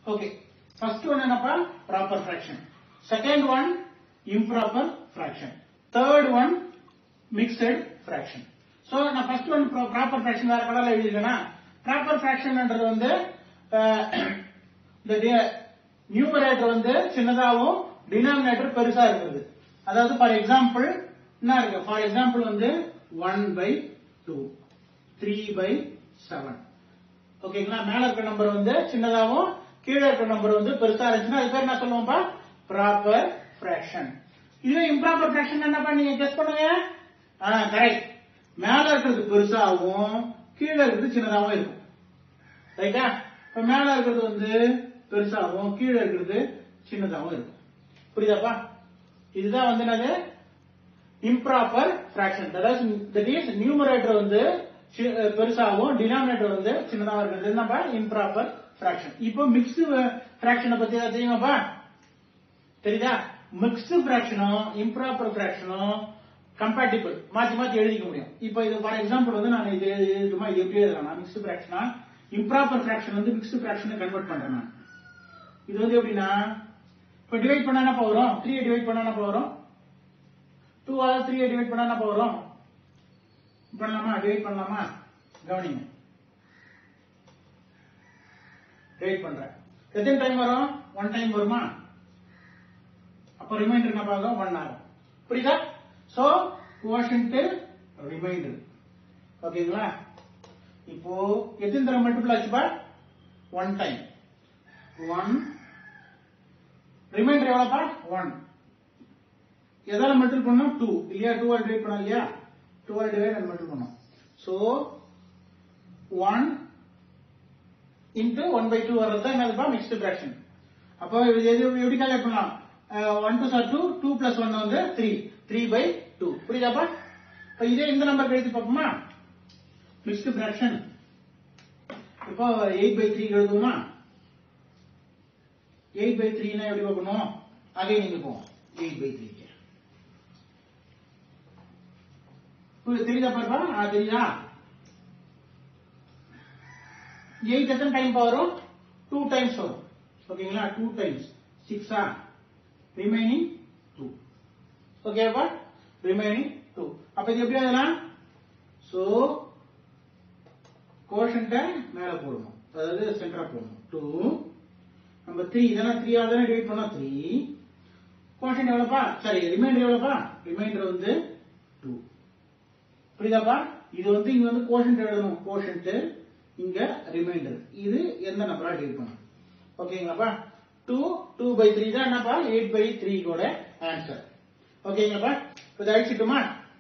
Okay first one என்னப்பா proper fraction second one improper fraction third one mixed fraction so நான் first one proper fraction வேற கலர்ல எழுதிருக்கேனா proper ஃபிராக்ஷன்ன்றது வந்து அஹ், இந்த numerator வந்து சின்னதாகவும் டினாமினேட்டர் பெருசா இருக்குது அதாவது ஃபார் எக்ஸாம்பிள் என்ன இருக்கு ஃபார் எக்ஸாம்பிள் வந்து one by two three by seven ஓகேங்களா மேல இருக்க நம்பர் வந்து சின்னதாகவும் கீழே இருக்க நம்பர் வந்து பெருசா இருந்துச்சுன்னா அது பேர் என்ன சொல்லுவோம்ப்பா ப்ராப்பர் ஃபிராக்ஷன் இதுவே இம்ப்ராப்பர் ஃபிராக்ஷன் என்னப்பா நீங்க கெஸ் பண்ணுங்க ஆ கரெக்ட் மேல இருக்கிறது பெருசாகவும் கீழே இருக்கிறது சின்னதாகவும் இருக்கும் ரைட்டா இப்ப மேல இருக்கிறது வந்து பெருசாகவும் கீழே இருக்கிறது சின்னதாகவும் இருக்கும் புரியுதாப்பா இதுதான் வந்து என்னது improper fraction that is numerator வந்து சி- பெருசாகவும் டினாமினேட்டர் வந்து சின்னதாக இருக்கிறது என்னப்பா இம்ப்ராப்பர் ஃபிராக்ஷன் இப்போ மிக்ஸ்டு ஃபிராக்ஷனை பத்தி ஏதாவது தெரியுமாப்பா தெரியுதா மிக்ஸ்டு ஃபிராக்ஷனும் இம்ப்ராப்பர் ஃபிராக்ஷனும் கம்பேட்டிபிள் மாத்தி மாத்தி எழுதிக்க முடியும் இப்போ இது ஃபார் எக்ஸாம்பிள் வந்து நான் இது எழுதுமா இது எப்படி எழுதலாம் மிக்ஸ்டு ஃபிராக்ஷனா இம்ப்ராப்பர் ஃபிராக்ஷன் வந்து மிக்ஸ்டு ஃபிராக்ஷனை கன்வெர்ட் பண்றேன் நான் இது வந்து எப்படின்னா இப்போ டிவைட் பண்ணா என்ன வரும் த்ரீ டிவைட் பண்ணா என்ன வரும் டூ ஆல் த்ரீ டிவைட் பண்ணா என்ன வரும் பண்ணலாமா டிவைட் பண்ணலாமா கவனிங்க டிவைட் பண்றேன் எத்தனை டைம் வரும் ஒன் டைம் வருமா அப்ப ரிமைண்டர் என்ன பார்க்கும் ஒன் ஆகும் புரியுதா சோ கோஷன்ட் ரிமைண்டர் ஓகேங்களா இப்போ எத்தனை தரம் மல்டிபிள் ஆச்சுப்பா ஒன் டைம் ஒன் ரிமைண்டர் எவ்வளவுப்பா ஒன் எதால மல்டிபிள் பண்ணோம் டூ இல்லையா டூ ஆல் டிவைட் பண்ணோம் இல்லையா two all divide and multiple பண்ணோம் so one into one by two வர்றது தான் என்னதுப்பா மிக்ஸ்டு ஃபிராக்ஷன் அப்போ இது எது எப்படி கால்குலேட் பண்ணலாம் one two sir two two plus one வந்து த்ரீ த்ரீ பை டூ புரியுதாப்பா இப்போ இதே இந்த நம்பர் எழுதி பார்ப்போமா மிக்ஸ்டு ஃபிராக்ஷன் இப்போ எயிட் பை த்ரீ எழுதுவோமா எயிட் பை த்ரீனா எப்படி பார்க்கணும் அதே நீங்க போவோம் எயிட் பை த்ரீ தெரியுதா பாருப்பா ஆ, தெரியுதா எயிட் எத்தனை டைம் வரும் டூ டைம்ஸ் வரும் ஓகேங்களா டூ டைம்ஸ் சிக்ஸா ரிமைனிங் டூ ஓகேப்பா ரிமைனிங் டூ அப்ப இது எப்படி எழுதலாம் சோ கோஷன்ட்ட மேல போடணும் அதாவது சென்டரா போடணும் டூ நம்ம த்ரீ இதெல்லாம் த்ரீ ஆகுதுன்னா டிவைட் பண்ணா த்ரீ கோஷன் எவ்வளவுப்பா சாரி ரிமைண்டர் எவ்வளவுப்பா ரிமைண்டர் வந்து டூ புரியுதாப்பா இது வந்து இங்க வந்து கோஷன்ட் எழுதணும் கோஷன்ட் இங்க ரிமைண்டர் இது எந்த நம்பரா டிவைட் பண்ணணும் ஓகேங்களாப்பா டூ டூ பை த்ரீ தான் என்னப்பா எயிட் பை த்ரீ கூட ஆன்சர் ஓகேங்களாப்பா இப்போ இதை அழிச்சிட்டுமா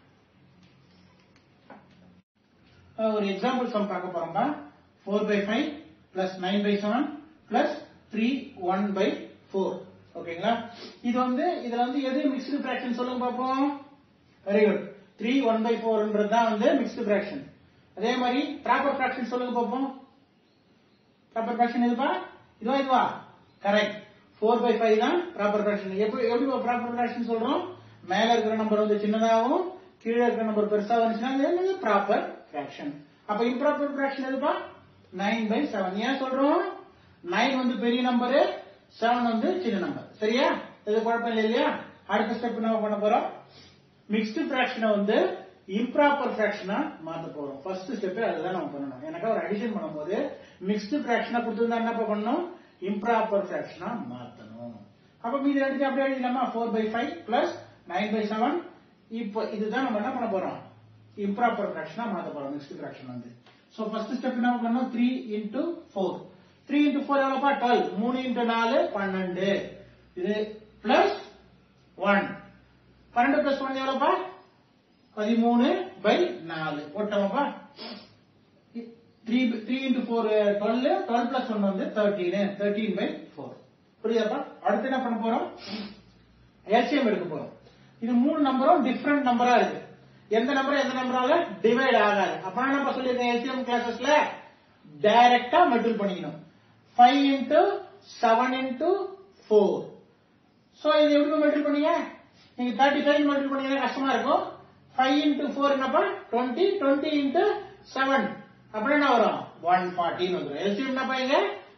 அஹ் ஒரு எக்ஸாம்பிள் சம் பார்க்க போறோம்பா four by five plus nine by seven plus three one by four ஓகேங்களா இது வந்து இதுல வந்து எது மிக்ஸ்டு ஃபிராக்ஷன் சொல்லுங்க பார்ப்போம் very good three one by ஃபோர்ன்றது தான் வந்து மிக்ஸ்டு ஃபிராக்ஷன் அதே மாதிரி ப்ராப்பர் ஃபிராக்ஷன் சொல்லுங்க பார்ப்போம் ப்ராப்பர் ஃபிராக்ஷன் எதுப்பா இதுவா இதுவா கரெக்ட் ஃபோர் பை ஃபைவ் தான் ப்ராப்பர் ஃபிராக்ஷன் எப்படி எப்படி ப்ராப்பர் ஃபிராக்ஷன் சொல்றோம் மேல இருக்கிற நம்பர் வந்து சின்னதாகவும் கீழே இருக்கிற நம்பர் பெருசா வந்துச்சுன்னா அது என்னது ப்ராப்பர் ஃபிராக்ஷன் அப்ப இம்ப்ராப்பர் ஃபிராக்ஷன் எதுப்பா நைன் பை செவன் ஏன் சொல்றோம் நைன் வந்து பெரிய நம்பரு செவன் வந்து சின்ன நம்பர் சரியா இது குழப்பம் இல்லை இல்லையா அடுத்த ஸ்டெப் என்ன பண்ண போறோம் மிக்ஸ்டு ஃபிராக்ஷனை வந்து இம்ப்ராப்பர் ஃபிராக்ஷனா மாத்த போறோம் ஃபர்ஸ்ட் ஸ்டெப் அதுதான் நம்ம பண்ணணும் எனக்கு ஒரு அடிஷன் பண்ணும்போது மிக்ஸ்டு ஃபிராக்ஷனா கொடுத்திருந்தா என்ன பண்ணணும் இம்ப்ராப்பர் ஃபிராக்ஷனா மாத்தணும் அப்ப மீதி ரெண்டு அப்படியே எழுதிடலாமா four by five plus nine by seven இப்போ இதுதான் நம்ம என்ன பண்ண போறோம் இம்ப்ராப்பர் ஃபிராக்ஷனா மாத்த போறோம் மிக்ஸ்டு ஃபிராக்ஷன் வந்து சோ ஃபர்ஸ்ட் ஸ்டெப் என்ன பண்ணணும் three into four three into four எவ்வளோப்பா டுவெல் மூணு இன்டூ நாலு பன்னெண்டு இது பிளஸ் ஒன் பன்னெண்டு பிளஸ் ஒன் எவ்வளோப்பா பதிமூணு பை நாலு போட்டோமாப்பா three three into four twelve twelve plus one வந்து தேர்ட்டீன் தேர்ட்டீன் பை ஃபோர் புரியுதாப்பா அடுத்து என்ன பண்ண போறோம் எல்சிஎம் எடுக்க போறோம் இது மூணு நம்பரும் டிஃப்ரெண்ட் நம்பரா இருக்கு எந்த நம்பரும் எந்த நம்பரால டிவைட் ஆகாது அப்ப என்ன சொல்லியிருக்கேன் எல்சிஎம் கிளாஸஸ்ல டைரக்டா மெட்ரில் பண்ணிக்கணும் five into seven into four so இது எப்படி மெட்ரில் பண்ணீங்க நீங்க தேர்ட்டி ஃபைவ் மெட்ரில் பண்ணீங்கன்னா கஷ்டமா இருக்கும் ஃபைவ் இன்டூ ஃபோர் என்னப்பா டுவெண்ட்டி டுவெண்ட்டி இன்டூ செவன் அப்புறம் என்ன வரும் ஒன் ஃபார்ட்டின்னு வந்துடும் எல்சிஎம் என்னப்பா இங்க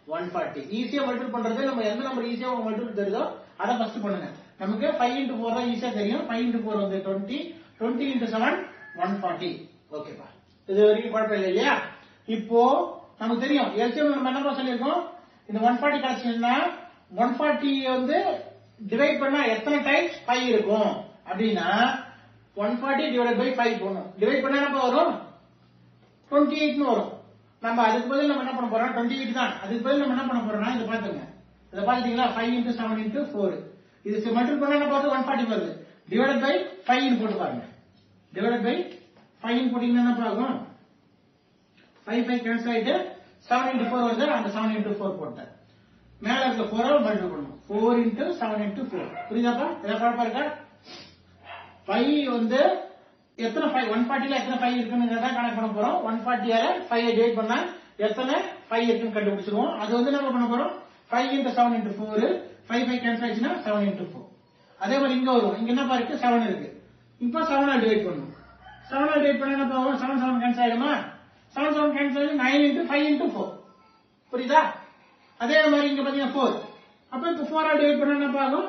ஒன் ஃபார்ட்டி ஈஸியா மல்டிபிள் பண்றது நம்ம எந்த நம்பர் ஈஸியா உங்க மல்டிபிள் தெரியுதோ அதை ஃபர்ஸ்ட் பண்ணுங்க நமக்கு ஃபைவ் இன்டூ ஃபோர் தான் ஈஸியா தெரியும் ஃபைவ் இன்டூ ஃபோர் வந்து twenty twenty into seven one forty ஓகேப்பா இது வரைக்கும் குழப்பம் இல்லை இல்லையா இப்போ நமக்கு தெரியும் எல்சிஎம் நம்ம என்ன சொல்லியிருக்கோம் இந்த ஒன் ஃபார்ட்டி கிடைச்சுன்னா ஒன் ஃபார்ட்டி வந்து டிவைட் பண்ணா எத்தனை டைம்ஸ் ஃபைவ் இருக்கும் அப்படின்னா one forty divide by five போடணும் டிவைட் பண்ணா என்ன வரும் டுவெண்ட்டி எயிட்னு வரும் நம்ம அதுக்கு பதில் நம்ம என்ன பண்ண போறோம் டுவெண்ட்டி எயிட் தான் அதுக்கு பதில் நம்ம என்ன பண்ண போறோம்னா இதை பாத்துங்க இதை பாத்துட்டீங்களா five into seven into four இது மல்டிபிள் பண்ணா என்ன பார்த்து ஒன் ஃபார்ட்டி வருது டிவைட் பை ஃபைவ் போட்டு பாருங்க டிவைட் பை ஃபைவ் போட்டீங்கன்னா என்ன ஆகும் ஃபைவ் ஃபைவ் கேன்சல் ஆயிட்டு செவன் இன்டூ ஃபோர் வருது அந்த செவன் இன்டூ ஃபோர் போட்டேன் மேல இருக்க ஃபோரை மல்டிபிள் பண்ணணும் four into seven into four புரியுதாப்பா இதை குழப்பம் இருக்கா ஃபைவ் வந்து எத்தனை ஃபைவ் ஒன் ஃபார்ட்டில எத்தனை ஃபைவ் இருக்குன்னு கணக்கு பண்ண போறோம் ஒன் ஃபார்ட்டியால ஃபைவ் டிவைட் பண்ணா எத்தனை ஃபைவ் இருக்குன்னு கண்டுபிடிச்சிருவோம் அது வந்து என்ன பண்ண போறோம் five into seven into four five five cancel ஆச்சுன்னா செவன் இன்டூ ஃபோர் அதே மாதிரி இங்க வரும் இங்க என்ன இருக்கு செவன் இருக்கு இப்போ செவனால் டிவைட் பண்ணணும் செவனால் டிவைட் பண்ணா என்ன போகும் செவன் செவன் கேன்சல் ஆயிடுமா செவன் செவன் கேன்சல் ஆகி nine into five into four புரியுதா அதே மாதிரி இங்க பாத்தீங்கன்னா ஃபோர் அப்ப இப்போ ஃபோர் ஆல் டிவைட் பண்ணா என்ன ஆகும்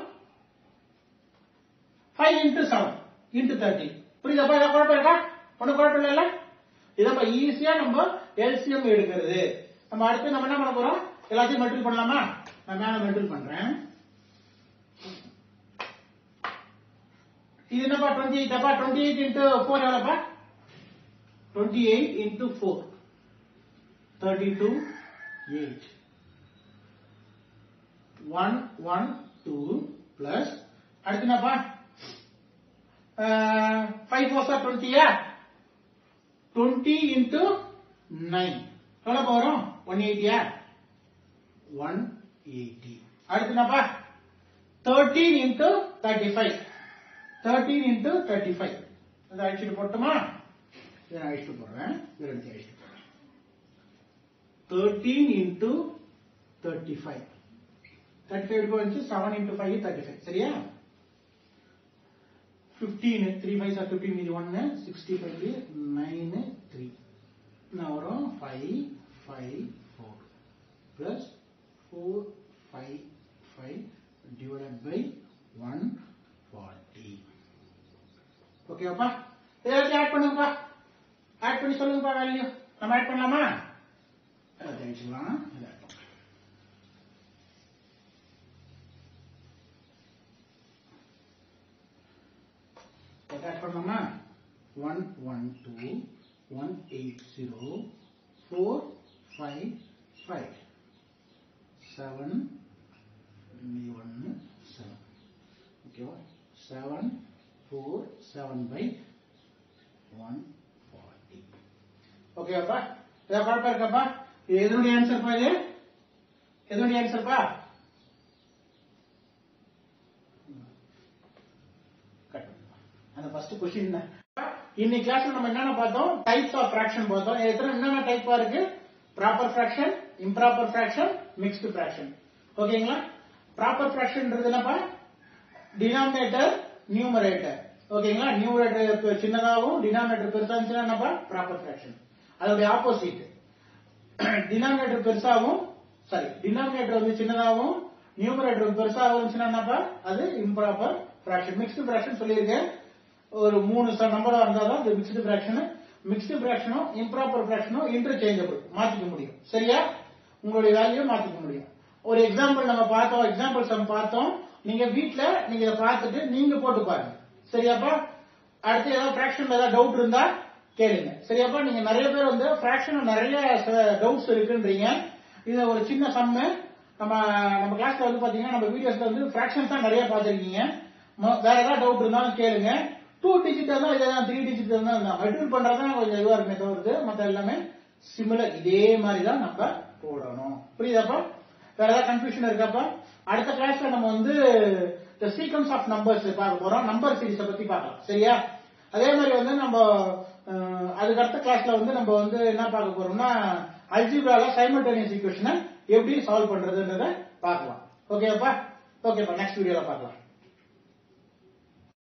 five into seven into thirty புரியுதாப்பா இதை குழப்பம் இருக்கா ஒன்றும் குழப்பம் இல்லைல்ல இதப்ப ஈஸியா நம்ம எல்சிஎம் எடுக்கிறது நம்ம அடுத்து நம்ம என்ன பண்ண போறோம் எல்லாத்தையும் மெட்ரில் பண்ணலாமா நான் மேல மெட்ரில் பண்றேன் இது என்னப்பா டுவெண்ட்டி எயிட் அப்பா டுவெண்ட்டி எயிட் இன்டூ ஃபோர் எவ்வளோப்பா twenty eight into four thirty two eight one one two plus அடுத்து என்னப்பா ஃபைவ் ஃபோர் சார் டுவெண்ட்டியா டுவெண்ட்டி இன்டூ நைன் எவ்வளோ வரும் ஒன் எயிட்டியா ஒன் எயிட்டி அடுத்து என்னப்பா thirteen into thirty five thirteen into thirty five இதை அழிச்சிட்டு போட்டுமா இதை நான் அழிச்சிட்டு போடுறேன் இதை எடுத்து அழிச்சிட்டு போடுறேன் thirteen into thirty five thirty five எடுக்க வந்துச்சு seven into five thirty five சரியா fifteen three five sir fifteen மீதி ஒன்று சிக்ஸ்டி ஃபைவ் நைனு த்ரீ நான் வரும் five five four plus four five five divided by one forty ஓகேவாப்பா ஏதாச்சும் add பண்ணுங்கப்பா ஆட் பண்ணி சொல்லுங்கப்பா வேல்யூ நம்ம ஆட் பண்ணலாமா எல்லாத்தையும் அடிச்சுக்கலாம் இதை add பண்ணலாம். இதை add பண்ணலாமா one one two one eight zero four five five seven மீதி ஒன்று செவன் ஓகேவா seven four seven by one forty ஓகேவாப்பா இதை குழப்பம் இருக்காப்பா இது எதனுடைய ஆன்சர்ப்பா இது எதனுடைய ஆன்சர்ப்பா அந்த ஃபர்ஸ்ட் கொஸ்டின் தான் இன்னைக்கு கிளாஸ்ல நம்ம என்னென்ன பார்த்தோம் டைப்ஸ் ஆஃப் ஃபிராக்ஷன் பார்த்தோம் எத்தனை என்னென்ன டைப்பா இருக்கு proper fraction improper fraction mixed fraction ஓகேங்களா ப்ராப்பர் ஃபிராக்ஷன்ன்றது என்னப்பா டினாமினேட்டர் நியூமரேட்டர் ஓகேங்களா நியூமரேட்டர் சின்னதாகவும் டினாமினேட்டர் பெருசா இருந்துச்சுன்னா என்னப்பா ப்ராப்பர் ஃபிராக்ஷன் அதோடைய ஆப்போசிட் டினாமினேட்டர் பெருசாகவும் சாரி டினாமினேட்டர் வந்து சின்னதாகவும் நியூமரேட்டர் பெருசாகவும் இருந்துச்சுன்னா என்னப்பா அது இம்ப்ராப்பர் ஃபிராக்ஷன் மிக்ஸ்டு ஃபிராக்ஷன் சொல்லியிருக்கேன் ஒரு மூணு நம்பரா இருந்தால் தான் இந்த மிக்ஸ்டு ஃபிராக்ஷன் மிக்ஸ்டு ஃபிராக்ஷனும் இம்ப்ராப்பர் ஃபிராக்ஷனும் இன்டர்சேஞ்சபிள் மாத்திக்க முடியும் சரியா உங்களுடைய வேல்யூ மாத்திக்க முடியும் ஒரு எக்ஸாம்பிள் நம்ம பார்த்தோம் எக்ஸாம்பிள்ஸ் நம்ம பார்த்தோம் நீங்க வீட்ல நீங்க இதை பார்த்துட்டு நீங்க போட்டு பாருங்க சரியாப்பா அடுத்து ஏதாவது ஃபிராக்ஷன்ல ஏதாவது டவுட் இருந்தா கேளுங்க சரியாப்பா நீங்க நிறைய பேர் வந்து ஃபிராக்ஷன் நிறைய டவுட்ஸ் இருக்குன்றீங்க இது ஒரு சின்ன சம்மு நம்ம நம்ம கிளாஸ்ல வந்து பாத்தீங்கன்னா நம்ம வீடியோஸ்ல வந்து ஃபிராக்ஷன்ஸ் தான் நிறைய பார்த்திருக்கீங்க மொ- வேற ஏதாவது டவுட் இருந்தாலும் கேளுங்க டூ டிஜிட் தான் இதெல்லாம் த்ரீ டிஜிட் தான் மெட்ரில் பண்றதுதான் கொஞ்சம் இதுவா இருக்குமே தவிர்த்து மத்த எல்லாமே சிமிலர் இதே மாதிரி தான் நம்ம போடணும் புரியுதாப்பா வேற ஏதாவது கன்ஃபியூஷன் இருக்காப்பா அடுத்த கிளாஸ்ல நம்ம வந்து the சீக்வன்ஸ் ஆஃப் நம்பர்ஸ் பார்க்க போறோம் நம்பர் சீரிஸ பத்தி பார்க்கலாம் சரியா அதே மாதிரி வந்து நம்ம அஹ், அதுக்கு அடுத்த கிளாஸ்ல வந்து நம்ம வந்து என்ன பார்க்க போறோம்னா அல்ஜிப்ரால சைமல்டேனியஸ் ஈக்குவேஷனை எப்படி சால்வ் பண்றதுன்றத பார்க்கலாம் ஓகேப்பா ஓகேப்பா நெக்ஸ்ட் வீடியோல பார்க்கலாம்